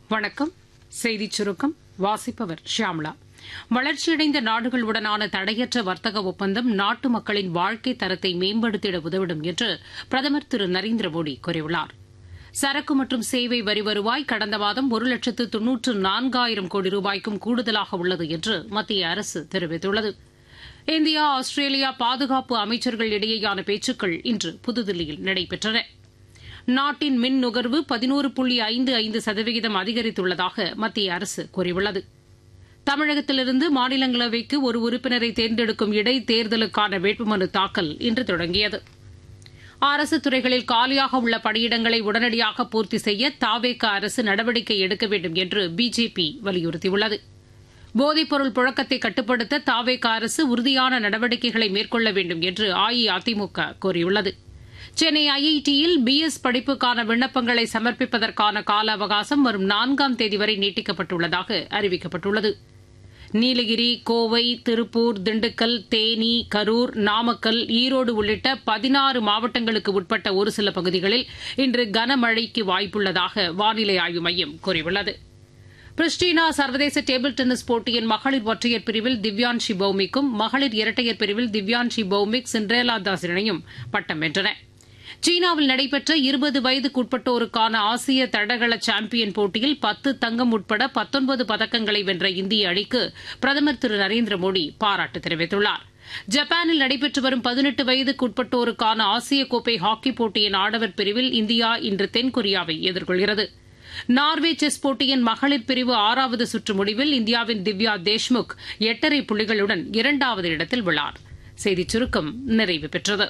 வணக்கம் செய்திச் சுருக்கம் வாசிப்பவர் ஷியாம்லா வளர்ச்சியடைந்த நாடுகளுடனான தடையற்ற வர்த்தக ஒப்பந்தம் நாட்டு மக்களின் வாழ்க்கை தரத்தை மேம்படுத்திட உதவிடும் என்று பிரதமர் திரு நரேந்திர மோடி கூறியுள்ளார் சரக்கு மற்றும் சேவை வரி வருவாய் கடந்த மாதம் ஒரு லட்சத்து தொன்னூற்று நான்காயிரம் கோடி ரூபாய்க்கும் கூடுதலாக உள்ளது என்று மத்திய அரசு தெரிவித்துள்ளது இந்தியா ஆஸ்திரேலியா பாதுகாப்பு அமைச்சர்கள் இடையேயான பேச்சுக்கள் இன்று புதுதில்லியில் நடைபெற்றன நாட்டின் மின் நுகர்வு பதினோரு புள்ளி ஐந்து ஐந்து சதவிகிதம் அதிகரித்துள்ளதாக மத்திய அரசு கூறியுள்ளது தமிழகத்திலிருந்து மாநிலங்களவைக்கு ஒரு உறுப்பினரை தேர்ந்தெடுக்கும் இடைத்தேர்தலுக்கான வேட்புமனு தாக்கல் இன்று தொடங்கியது அரசு துறைகளில் காலியாக உள்ள பணியிடங்களை உடனடியாக பூர்த்தி செய்ய தாவேக அரசு நடவடிக்கை எடுக்க வேண்டும் என்று பிஜேபி வலியுறுத்தியுள்ளது போதைப்பொருள் புழக்கத்தை கட்டுப்படுத்த தாவேக அரசு உறுதியான நடவடிக்கைகளை மேற்கொள்ள வேண்டும் என்று அஇஅதிமுக கூறியுள்ளது சென்னை ஐஐடியில் பிஎஸ் படிப்புக்கான விண்ணப்பங்களை சமர்ப்பிப்பதற்கான கால அவகாசம் வரும் நான்காம் தேதி வரை நீட்டிக்கப்பட்டுள்ளதாக அறிவிக்கப்பட்டுள்ளது நீலகிரி கோவை திருப்பூர் திண்டுக்கல் தேனி கரூர் நாமக்கல் ஈரோடு உள்ளிட்ட பதினாறு மாவட்டங்களுக்கு உட்பட்ட ஒரு சில பகுதிகளில் இன்று கனமழைக்கு வாய்ப்புள்ளதாக வானிலை ஆய்வு மையம் கூறியுள்ளது பிரிஸ்டினா சர்வதேச டேபிள் டென்னிஸ் போட்டியின் மகளிர் ஒற்றையர் பிரிவில் திவ்யான்ஷி பௌமிக்கும் மகளிர் இரட்டையர் பிரிவில் திவ்யான்ஷி பௌமிக் சிண்ட்ரேலா தாஸ் இணையும் பட்டம் வென்றன சீனாவில் நடைபெற்ற இருபது வயதுக்குட்பட்டோருக்கான ஆசிய தடகள சாம்பியன் போட்டியில் பத்து தங்கம் உட்பட பத்தொன்பது பதக்கங்களை வென்ற இந்திய அணிக்கு பிரதமர் திரு நரேந்திர மோடி பாராட்டு தெரிவித்துள்ளார் ஜப்பானில் நடைபெற்று வரும் பதினெட்டு வயதுக்குட்பட்டோருக்கான ஆசிய கோப்பை ஹாக்கி போட்டியின் ஆடவர் பிரிவில் இந்தியா இன்று தென்கொரியாவை எதிர்கொள்கிறது நார்வே செஸ் போட்டியின் மகளிர் பிரிவு ஆறாவது சுற்று முடிவில் இந்தியாவின் திவ்யா தேஷ்முக் எட்டரை புள்ளிகளுடன் இரண்டாவது இடத்தில் உள்ளார் செய்திச் சுருக்கம் நிறைவு பெற்றது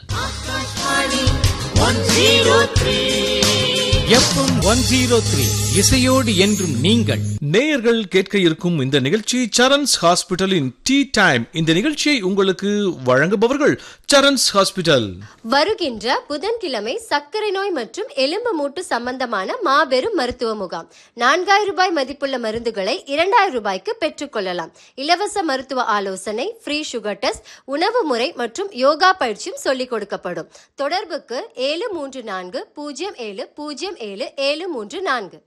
எஃப்எம் ஒன் ஜீரோ த்ரீ இசையோடு என்றும் நீங்கள் நேயர்கள் கேட்க இருக்கும் இந்த நிகழ்ச்சி சரண்ஸ் ஹாஸ்பிட்டலின் டீ டைம் இந்த நிகழ்ச்சியை உங்களுக்கு வழங்குபவர்கள் சரண்ஸ் ஹாஸ்பிட்டல் வருகின்ற புதன்கிழமை சர்க்கரை நோய் மற்றும் எலும்பு மூட்டு சம்பந்தமான மாபெரும் மருத்துவ முகாம் நான்காயிரம் ரூபாய் மதிப்புள்ள மருந்துகளை இரண்டாயிரம் ரூபாய்க்கு பெற்றுக்கொள்ளலாம் இலவச மருத்துவ ஆலோசனை ஃப்ரீ சுகர் டெஸ்ட் உணவு முறை மற்றும் யோகா பயிற்சியும் சொல்லிக் கொடுக்கப்படும் தொடர்புக்கு ஏழு மூன்று நான்கு பூஜ்ஜியம் ஏழு பூஜ்ஜியம் ஏழு ஏழு மூன்று நான்கு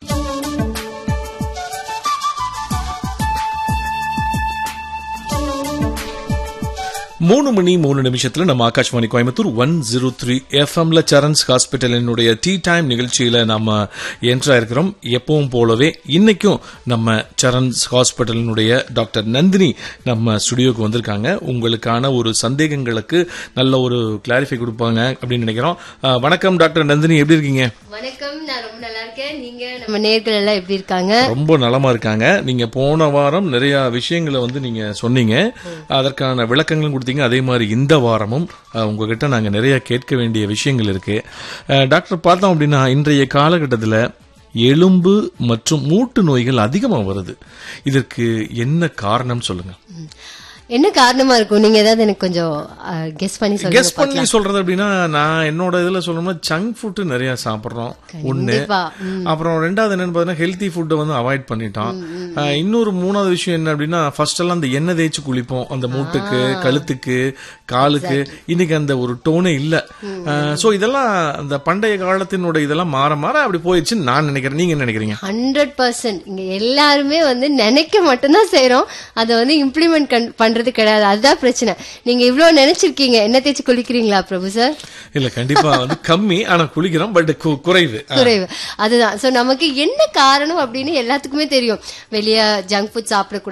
மூணு மணி மூணு நிமிஷத்துல நம்ம Akashvani Coimbatore one zero three எஃப்எம்ல சரண்ஸ் ஹாஸ்பிட்டலினுடைய டீ டைம் நிகழ்ச்சியில நம்ம என்ட்ரா இருக்கிறோம் எப்பவும் போலவே இன்னைக்கும் நம்ம சரண்ஸ் ஹாஸ்பிட்டலினுடைய டாக்டர் நந்தினி நம்ம ஸ்டுடியோக்கு வந்திருக்காங்க உங்களுக்கான ஒரு சந்தேகங்களுக்கு நல்ல ஒரு கிளாரிஃபை கொடுப்பாங்க அப்படின்னு நினைக்கிறோம் அஹ், வணக்கம் டாக்டர் நந்தினி எப்படி இருக்கீங்க வணக்கம் நான் ரொம்ப நல்லா இருக்கேன் நீங்க நம்ம நேர்கள் எல்லாம் எப்படி இருக்காங்க ரொம்ப நலமா இருக்காங்க நீங்க போன வாரம் நிறைய விஷயங்களை வந்து நீங்க சொன்னீங்க அதற்கான விளக்கங்களும் கொடுத்தீங்க அதே மாதிரி இந்த வாரமும் அஹ், உங்ககிட்ட நாங்க நிறைய கேட்க வேண்டிய விஷயங்கள் இருக்கு அஹ், டாக்டர் பார்த்தோம் அப்படின்னா இன்றைய காலகட்டத்தில் எலும்பு மற்றும் மூட்டு நோய்கள் அதிகமா வருது இதற்கு என்ன காரணம் சொல்லுங்க என்ன காரணமா இருக்கும் நீங்க ஏதாவது எனக்கு கொஞ்சம் கெஸ் பண்ணி சொல்லுங்க கெஸ் பண்ணி சொல்றது அப்படின்னா நான் என்னோட இதுல சொல்லணும்னா ஜங்க் ஃபுட் நிறைய சாப்பிடுறோம் ஒண்ணு கண்டிப்பா அப்புறம் ரெண்டாவது என்னன்னு பாத்தீங்கன்னா ஹெல்த்தி ஃபுட்டை வந்து அவாய்ட் பண்ணிட்டோம் அஹ் இன்னொரு மூணாவது விஷயம் என்ன அப்படின்னா ஃபர்ஸ்ட் எல்லாம் அந்த எண்ணெய் தேய்ச்சி குளிப்போம் அந்த மூட்டுக்கு கழுத்துக்கு காலுக்கு இன்னைக்கு அந்த ஒரு டோனே இல்ல சோ இதெல்லாம் அந்த பண்டைய காலத்தினோட இதெல்லாம் மாற மாற அப்படி போயிடுச்சுன்னு நான் நினைக்கிறேன் நீங்க என்ன நினைக்கிறீங்க ஹண்ட்ரட் பர்சன்ட் இங்க எல்லாருமே வந்து நினைக்க மட்டும்தான் செய்றோம் அதை வந்து இம்ப்ளிமெண்ட் பண்றது கிடையாது அதுதான் பிரச்சனை நீங்க இவ்வளவு நினைச்சிருக்கீங்க என்ன தேய்ச்சி குளிக்கிறீங்களா பிரபு சார் இல்ல கண்டிப்பா வந்து கம்மி ஆனா குளிக்கிறோம் பட் குறைவு குறைவு அதுதான் சோ நமக்கு என்ன காரணம் அப்படின்னு எல்லாத்துக்குமே தெரியும் வெளிய ஜங்க் ஃபுட் சாப்பிடக்கூடாது